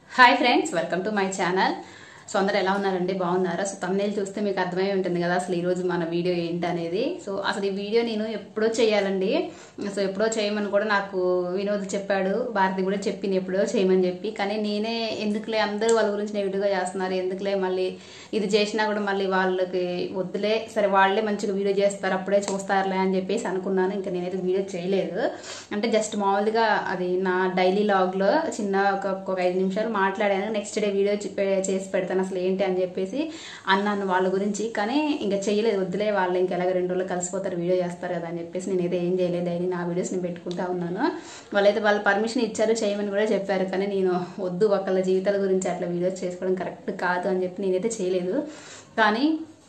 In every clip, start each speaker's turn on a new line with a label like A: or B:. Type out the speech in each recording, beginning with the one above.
A: Hi friends welcome to my channel so అందరు ఎలా ఉన్నారండి బాగున్నారా సో తమ్నేల్ చూస్తే మీకు అర్థమై ఉంటుంది కదా అసలు ఈ రోజు మన వీడియో ఏంటి అనేది సో అసలు ఈ వీడియో నేను ఎప్పుడో చేయాలండి సో ఎప్పుడో చేయమని కూడా నాకు వినోద్ చెప్పాడు భారతి కూడా చెప్పింది ఎప్పుడో చేయమని చెప్పి కానీ నేనే ఎందుకులే అందరూ వాళ్ళ గురించి నెగిటివ్గా చేస్తున్నారు ఎందుకులే మళ్ళీ ఇది చేసినా కూడా మళ్ళీ వాళ్ళకి వద్దులే సరే వాళ్ళే మంచిగా వీడియో చేస్తారు అప్పుడే చూస్తారులే అని చెప్పేసి అనుకున్నాను ఇంకా నేనైతే వీడియో చేయలేదు అంటే జస్ట్ మామూలుగా అది నా డైలీ లాగ్లో చిన్న ఒక ఒక ఐదు నిమిషాలు మాట్లాడాను నెక్స్ట్ డే వీడియో చి- పె- చేసి పెడతాను అసలు ఏంటి అని చెప్పేసి అన్నాను వాళ్ళ గురించి కానీ ఇంకా చేయలేదు వద్దులే వాళ్ళు ఇంకా ఎలాగ రెండు రోజులు కలిసిపోతారు వీడియో చేస్తారు కదా అని చెప్పేసి నేనైతే ఏం చేయలేదు డైలీ నా వీడియోస్ నేను పెట్టుకుంటా ఉన్నాను వాళ్ళైతే వాళ్ళు పర్మిషన్ ఇచ్చారు చేయమని కూడా చెప్పారు కానీ నేను వద్దు ఒకళ్ళ జీవితాల గురించి అట్లా వీడియోస్ చేసుకోవడం కరెక్ట్ కాదు అని చెప్పి నేనైతే చేయలేదు కానీ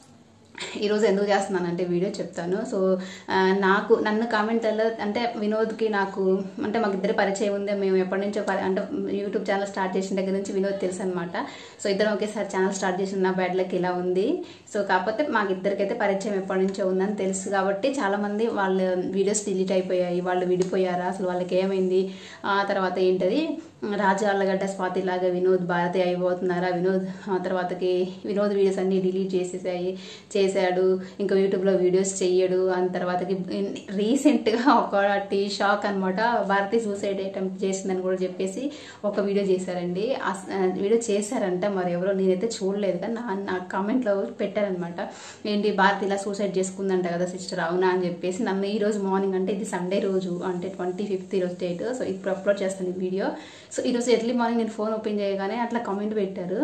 A: ఈరోజు ఎందుకు చేస్తున్నానంటే వీడియో చెప్తాను సో ఆ, నాకు నన్ను కామెంట్లలో అంటే వినోద్కి నాకు అంటే మాకు ఇద్దరు పరిచయం ఉంది మేము ఎప్పటి నుంచో పరి- అంటే యూట్యూబ్ ఛానల్ స్టార్ట్ చేసిన దగ్గర నుంచి వినోద్ తెలుసు అనమాట సో ఇద్దరం ఒకేసారి ఛానల్ స్టార్ట్ చేసిన నా బ్యాడ్ లక్ ఇలా ఉంది సో కాకపోతే మాకు ఇద్దరికైతే పరిచయం ఎప్పటి నుంచో ఉందని తెలుసు కాబట్టి చాలామంది వాళ్ళ వీడియోస్ డిలీట్ అయిపోయాయి వాళ్ళు విడిపోయారా అసలు వాళ్ళకి ఏమైంది ఆ తర్వాత ఏంటది రాజు అల్లగడ్డ స్వాతి లాగా వినోద్ భారతి అయిపోతున్నారా వినోద్ ఆ తర్వాతకి వినోద్ వీడియోస్ అన్ని డిలీట్ చేసేసాయి చేశాడు ఇంకా యూట్యూబ్లో వీడియోస్ చెయ్యడు అని తర్వాతకి రీసెంట్గా ఒకటి షాక్ అనమాట భారతి సూసైడ్ అటెంప్ట్ చేసిందని కూడా చెప్పేసి ఒక వీడియో చేశారండి ఆ స- ఆ వీడియో చేశారంట మరి ఎవరో నేనైతే చూడలేదు కానీ నా నా కామెంట్లో పెట్టారనమాట ఏంటి భారతి ఇలా సూసైడ్ చేసుకుందంట కదా సిస్టర్ అవునా అని చెప్పేసి నన్ను ఈ రోజు మార్నింగ్ అంటే ఇది సండే రోజు అంటే ట్వంటీ ఫిఫ్త్ ఈరోజు డేట్ సో ఇప్పుడు అప్లోడ్ చేస్తాను ఈ వీడియో సో ఈరోజు ఎర్లీ మార్నింగ్ నేను ఫోన్ ఓపెన్ చేయగానే అట్లా కామెంట్ పెట్టారు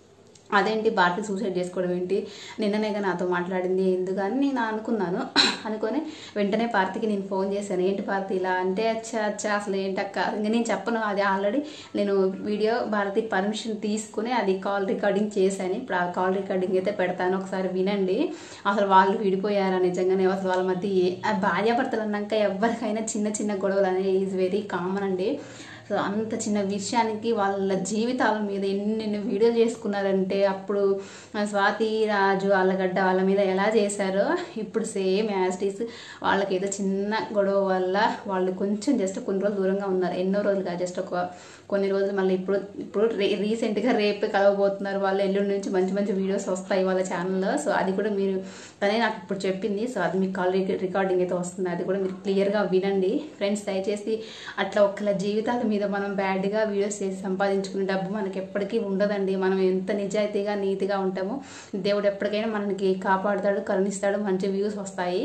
A: అదేంటి భారతి సూసైడ్ చేసుకోవడం ఏంటి నిన్ననేగా నాతో మాట్లాడింది ఎందుకని నేను అనుకున్నాను అనుకొని వెంటనే పార్తికి నేను ఫోన్ చేశాను ఏంటి పార్తి ఇలా అంటే అచ్చా అచ్చా అసలు ఏంటక్క ఇంకా నేను చెప్పను అది ఆల్రెడీ నేను వీడియో భారతి పర్మిషన్ తీసుకుని అది కాల్ రికార్డింగ్ చేశాను ఇప్పుడు ఆ కాల్ రికార్డింగ్ అయితే పెడతాను ఒకసారి వినండి అసలు వాళ్ళు విడిపోయారా నిజంగానే అసలు వాళ్ళ మధ్య ఏ- ఆ భార్యాభర్తలు అన్నాక ఎవరికైనా చిన్న చిన్న గొడవలు అనేవి ఈజ్ వెరీ కామన్ అండి సో అంత చిన్న విషయానికి వాళ్ళ జీవితాల మీద ఎన్నెన్ని వీడియోలు చేసుకున్నారంటే అప్పుడు ఆ స్వాతి రాజు ఆలగడ్డ వాళ్ళ మీద ఎలా చేశారో ఇప్పుడు సేమ్ యాస్టీస్ వాళ్ళకి ఏదో చిన్న గొడవ వల్ల వాళ్ళు కొంచెం జస్ట్ కొన్ని రోజులు దూరంగా ఉన్నారు ఎన్నో రోజులుగా జస్ట్ ఒక కొన్ని రోజులు మళ్ళీ ఇప్పుడు ఇప్పుడు రీ రీసెంట్గా రేపే కలవబోతున్నారు వాళ్ళు ఎల్లుండి నుంచి మంచి మంచి వీడియోస్ వస్తాయి వాళ్ళ ఛానల్లో సో అది కూడా మీరు తనే నాకు ఇప్పుడు చెప్పింది సో అది మీకు కాల్ రికార్డింగ్ అయితే వస్తుంది అది కూడా మీరు క్లియర్గా వినండి ఫ్రెండ్స్ దయచేసి అట్లా ఒక్కల జీవితాల మీద మనం బ్యాడ్గా వీడియోస్ చేసి సంపాదించుకునే డబ్బు మనకి ఎప్పటికీ ఉండదండి మనం ఎంత నిజాయితీగా నీతిగా ఉంటామో దేవుడు ఎప్పటికైనా మనకి కాపాడుతాడు కరుణిస్తాడు మంచి వ్యూస్ వస్తాయి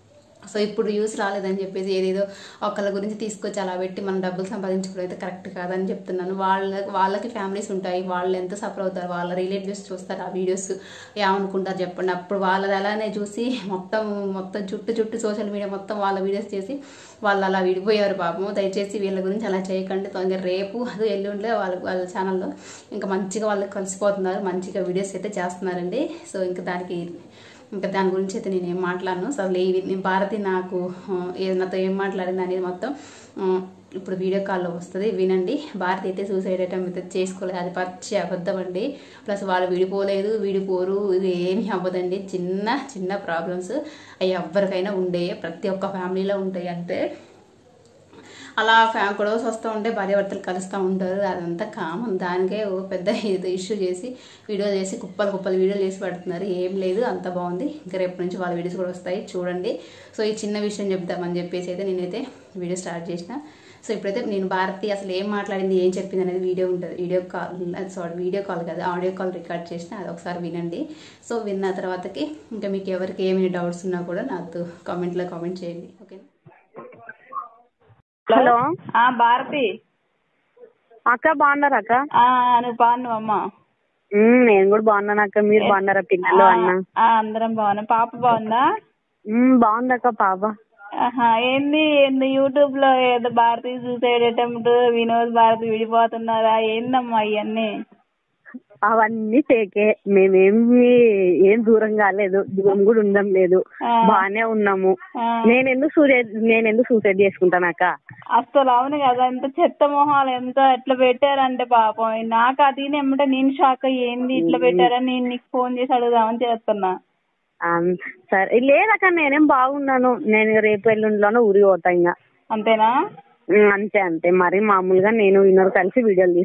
A: సో ఇప్పుడు యూస్ రాలేదని చెప్పేసి ఏదేదో ఒకళ్ళ గురించి తీసుకొచ్చి అలా పెట్టి మనం డబ్బులు సంపాదించుకోవడం అయితే కరెక్ట్ కాదని చెప్తున్నాను వాళ్ళ వాళ్ళకి ఫ్యామిలీస్ ఉంటాయి వాళ్ళు ఎంత సఫర్ అవుతారు వాళ్ళ రిలేటివ్స్ చూస్తారు ఆ వీడియోస్ ఏమనుకుంటారు చెప్పండి అప్పుడు వాళ్ళది అలానే చూసి మొత్తం మొత్తం చుట్టూ చుట్టూ సోషల్ మీడియా మొత్తం వాళ్ళ వీడియోస్ చేసి వాళ్ళు అలా విడిపోయారు పాపము దయచేసి వీళ్ళ గురించి అలా చేయకండి తొందర రేపు అది ఎల్లుండిలో వాళ్ళ వాళ్ళ ఛానల్లో ఇంకా మంచిగా వాళ్ళు కలిసిపోతున్నారు మంచిగా వీడియోస్ అయితే చేస్తున్నారండి సో ఇంకా దానికి ఇంకా దాని గురించి అయితే నేను ఏం మాట్లాడను సో అసలు ఈ నేను భారతి నాకు ఆ, ఏ నాతో ఏం మాట్లాడింది అనేది మొత్తం ఆ, ఇప్పుడు వీడియో కాల్లో వస్తుంది వినండి భారతి అయితే సూసైడ్ అటెంప్ట్ అయితే చేసుకోలేదు అది పచ్చి అబద్ధం అండి ప్లస్ వాళ్ళు విడిపోలేదు విడిపోరు ఇది ఏమీ అవ్వదండి చిన్న చిన్న ప్రాబ్లమ్స్ అవి ఎవరికైనా ఉండే ప్రతి ఒక్క ఫ్యామిలీలో ఉంటాయి అంటే అలా ఫ్యా గొడవస్ వస్తూ ఉంటే భార్యాభర్తలు కలుస్తూ ఉంటారు అదంతా కామన్ దానికే ఓ పెద్ద ఇది ఇష్యూ చేసి వీడియో చేసి కుప్పలు కుప్పలు వీడియోలు చేసి పెడుతున్నారు ఏం లేదు అంత బాగుంది ఇంకా రేపు నుంచి వాళ్ళ వీడియోస్ కూడా వస్తాయి చూడండి సో ఈ చిన్న విషయం చెప్దామని చెప్పేసి అయితే నేనైతే వీడియో స్టార్ట్ చేసిన సో ఇప్పుడైతే నేను భారతి అసలు ఏం మాట్లాడింది ఏం చెప్పింది అనేది వీడియో ఉంటుంది video call sorry video call కదా ఆడియో కాల్ రికార్డ్ చేసిన అది ఒకసారి వినండి సో విన్న తర్వాతకి ఇంకా మీకు ఎవరికి ఏమైనా డౌట్స్ ఉన్నా కూడా నాతో కామెంట్లో కామెంట్ చేయండి ఓకే
B: హలో
C: ఆ భారతి
B: అక్క బాగున్నారా అక్క
C: ఆ నువ్వు బాగున్నావు అమ్మా
B: ఉమ్, నేను కూడా బాగున్నాను అక్క మీరు బాగున్నారా పిల్లలు అన్న
C: ఆ, అందరం బాగున్నాం పాప బాగుందా
B: ఉమ్, బాగుందక్క పాప
C: ఆహా ఏంది ఏంది యూట్యూబ్ లో ఏదో భారతి సూసైడ్ అటెంప్ట్ వినోద్ భారతి విడిపోతున్నారా ఏందమ్మా ఇవన్నీ
B: అవన్నీ ఫేకే మేమేమి ఏం దూరం కాలేదు దూరం కూడా ఉండం లేదు
C: ఆ.
B: బాగానే ఉన్నాము
C: ఆ,
B: నేను ఎందుకు సూసైడ్ నేను ఎందుకు సూసైడ్ చేసుకుంటాను అక్క
C: అసలు అవును కదా ఎంత చెత్త మొహాలు ఎంత ఎట్లా పెట్టారంటే పాపం నాకు అది ఏమంటే నేను షాక్ అయ్యి ఏంది ఇట్లా పెట్టారని నేను నీకు ఫోన్ చేసి అడుగుదామని చేస్తున్నా
B: ఆ, సరే లేదక్క నేనేం బాగున్నాను నేను రేపు ఎల్లుండిలోనే ఊరికి పోతా ఇంకా
C: అంతేనా
B: ఉమ్, అంతే అంతే మరి మామూలుగా నేను విన్నర్ కలిసి వీడియోలు తీసినాం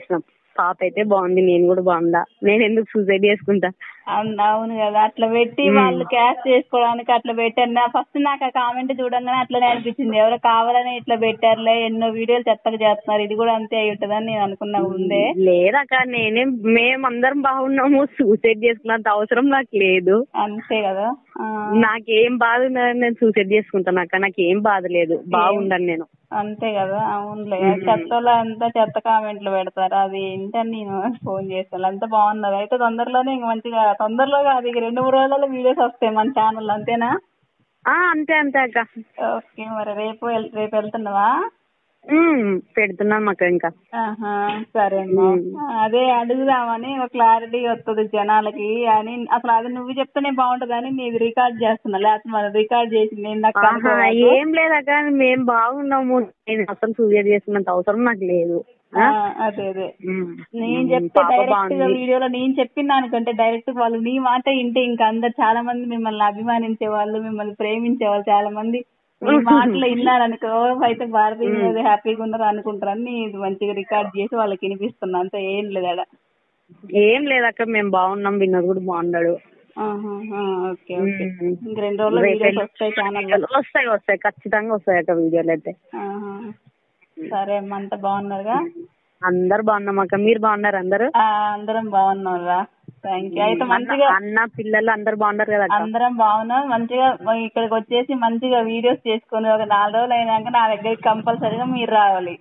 B: పాప అయితే బాగుంది నేను కూడా బాగుందా నేను ఎందుకు సూసైడ్ చేసుకుంటా
C: అవును అవును కదా అట్లా పెట్టి వాళ్ళు క్యాష్ చేసుకోవడానికి అట్లా పెట్టారు నా ఫస్ట్ నాకు ఆ కామెంట్ చూడంగానే అట్లనే అనిపించింది ఎవరో కావాలని ఇట్లా పెట్టారులే ఎన్నో వీడియోలు చెత్తగా చేస్తున్నారు ఇది కూడా అంతే అయి ఉంటుందని నేను అనుకున్నా ముందే
B: లేదక్క నేనే మేమందరం బాగున్నాము సూసైడ్ చేసుకున్నంత అవసరం నాకు లేదు
C: అంతే కదా ఆ,
B: నాకేం బాధ ఉన్నదని నేను సూసైడ్ చేసుకుంటాను అక్క నాకేం బాధ లేదు బాగుండను నేను
C: అంతే కదా అవునులే చెత్తలో అంతా చెత్త కామెంట్లు పెడతారు అది ఏంటని నేను ఫోన్ చేస్తాను అంతా బాగున్నది అయితే తొందరలోనే ఇంక మంచిగా తొందరలో కాదు ఇక రెండు మూడు రోజులలో వీడియోస్ వస్తాయి మన ఛానల్ అంతేనా
B: ఆ అంతే అంతే అక్క
C: ఓకే మరి రేపు వెళ్- రేపు వెళ్తున్నావా
B: ఉమ్, పెడుతున్నాం అక్క ఇంకా
C: ఆహా, సరే అమ్మా అదే అడుగుదామని ఒక క్లారిటీ వస్తుంది జనాలకి అని అసలు అది నువ్వు చెప్తేనే బాగుంటదని నీది రికార్డ్ చేస్తున్నా లేకపోతే మరి రికార్డ్ చేసి నేను నాకు
B: ఆహా,
C: కనుక్కోవాలి.
B: ఏం లేదక్క మేము బాగున్నాము నేను అసలు సూసైడ్ చేసుకున్నంత అవసరం నాకు లేదు
C: ఆ, అదే అదే
B: ఉమ్,
C: నేను
B: ఉమ్,
C: చెప్తే
B: పాప
C: డైరెక్ట్ గా
B: బాగుంది
C: వీడియోలో నేను చెప్పిన దానికంటే డైరెక్ట్ వాళ్ళు నీ మాట వింటే ఇంకా అందరు చాలా మంది మిమ్మల్ని అభిమానించే వాళ్ళు మిమ్మల్ని ప్రేమించే వాళ్ళు చాలా మంది మీ మాటలు విన్నారనుకో అయితే భారతీయ మీద హ్యాపీగా ఉన్నారు అనుకుంటారని ఇది మంచిగా రికార్డ్ చేసి వాళ్ళకి వినిపిస్తున్నా అంతే ఏం లేదు ఆడ
B: ఏం లేదక్క మేము బాగున్నాం విన్నర్ కూడా బాగున్నాడు
C: ఆహా, ఆ, ఓకే ఓకే
B: ఉమ్.
C: ఇంక రెండు రోజుల్లో
B: రేపు
C: వీడియోస్ వస్తాయి ఛానల్
B: వస్తాయి వస్తాయి ఖచ్చితంగా వస్తాయి అక్క వీడియోలు అయితే
C: సరే అమ్మ అంతా బాగున్నారుగా
B: అందరు బాగున్నాం అక్క మీరు బాగున్నారు అందరు
C: ఆ, అందరం బాగున్నారా థ్యాంక్ యూ అయితే మంచిగా
B: అన్న పిల్లలు అందరు బాగున్నారు కదా అక్క
C: అందరం బాగున్నాం మంచిగా ఇక్కడికి వచ్చేసి మంచిగా వీడియోస్ చేసుకొని ఒక నాలుగు రోజులు అయినాక నా దగ్గరికి కంపల్సరీగా మీరు రావాలి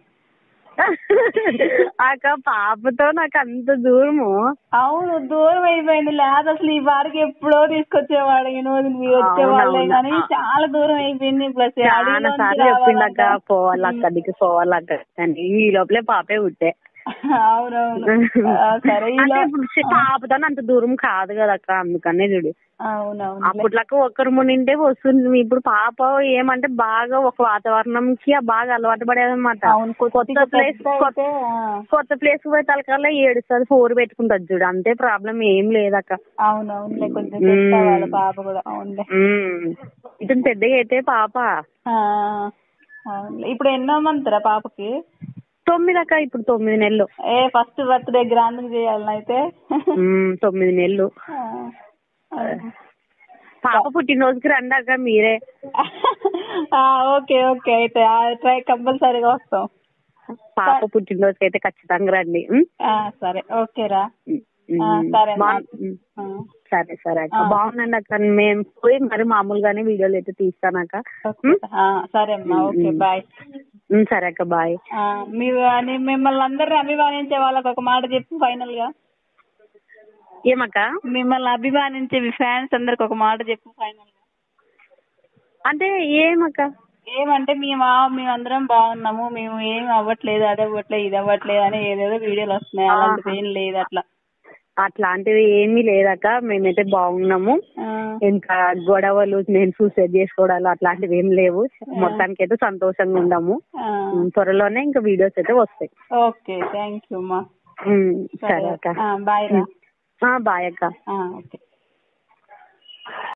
B: అక్క పాపతో నాకు అంత దూరము
C: అవును దూరం అయిపోయింది లేదు అసలు ఈ వారికి ఎప్పుడో తీసుకొచ్చేవాడు ఈ రోజు మీరు వచ్చేవాళ్ళే
B: అవునవును.
C: కానీ చాలా దూరం అయిపోయింది ప్లస్
B: చాలా సార్లు చెప్పిండక్క పోవాలక్క అదికి పోవాలక్క అని ఈ లోపలే పాపే పుట్టే
C: అవునవును ఆ, సరే ఈ
B: అంటే
C: లో-
B: ఇప్పుడు చి- పాపతో అంత దూరం కాదు కదక్క అందుకనే చూడు
C: అవునవును
B: అప్పట్లకు ఒక్కరు మునింటే వస్తుంది ఇప్పుడు పాప ఏమంటే బాగా ఒక వాతావరణంకి ఆ బాగా అలవాటు పడేదన్నమాట
C: అవును
B: కొత్త
C: కొద్దిగా
B: ప్లేస్
C: పెద్ద అయితే, ఆ,
B: కొత్త ప్లేస్ పోయి తలకల్లా ఏడుస్తుంది ఫోర్ పెట్టుకుంటది చూడు అంతే ప్రాబ్లం ఏం లేదక్క
C: అవునవునులే కొంచెం పెద్ద వాళ్ళ పాప కూడా అవునులే
B: ఉమ్. ఇతను పెద్దగా అయితే పాప
C: ఆ, అవునులే ఇప్పుడు ఎన్నో మంత్ రా పాపకి
B: తొమ్మిది అక్క ఇప్పుడు తొమ్మిది నెలలు
C: ఏ ఫస్ట్ బర్త్డే గ్రాండ్ చేయాలని అయితే
B: ఉమ్, తొమ్మిది నెలలు
C: ఆ, ఆ.
B: పాప పుట్టినరోజుకి రండి అక్క మీరే
C: ఆ, ఓకే ఓకే అయితే ట్రై కంపల్సరీగా వస్తాం
B: పాప పుట్టినరోజుకి అయితే ఖచ్చితంగా రండి ఉమ్?
C: ఆ, సరే ఓకే రా
B: ఉమ్,
C: ఆ, సరే
B: బా-
C: అమ్మా.
B: ఉమ్.
C: ఆ,
B: సరే సరే అక్క బాగుందండి అక్క మేము పోయి మరి మామూలుగానే వీడియోలు అయితే తీస్తానక్క
C: ఓకే. ఆ, సరే అమ్మా ఓకే బాయ్
B: ఉమ్, సరే అక్క బాయ్
C: ఆ, మీ అని మిమ్మల్ని అందరిని అభిమానించే వాళ్ళకి ఒక మాట చెప్పు ఫైనల్ గా
B: ఏమక్క
C: మిమ్మల్ని అభిమానించే మీ ఫ్యాన్స్ అందరికి ఒక మాట చెప్పు ఫైనల్ గా
B: అంటే ఏమక్క
C: ఏమంటే మేము మేమందరం బాగున్నాము మేము ఏం అవ్వట్లేదు అది అవ్వట్లేదు ఇది అవ్వట్లేదు అని ఏదేదో వీడియోలు వస్తున్నాయి అలాంటిది ఏం లేదు అట్లా
B: అట్లాంటివి ఏమీ లేదక్క మేమైతే బాగున్నాము
C: ఆ,
B: ఇంకా గొడవలు నేను సూసైడ్ చేసుకోవడాలు అట్లాంటివి ఏం లేవు మొత్తానికి అయితే సంతోషంగా ఉన్నాము
C: ఆ,
B: ఉమ్, త్వరలోనే ఇంకా వీడియోస్ అయితే వస్తాయి
C: ఓకే థ్యాంక్ యూ అమ్మా
B: ఉమ్, సరే అక్క
C: బాయ్ రా
B: బాయ్ అక్క
C: ఆ, ఓకే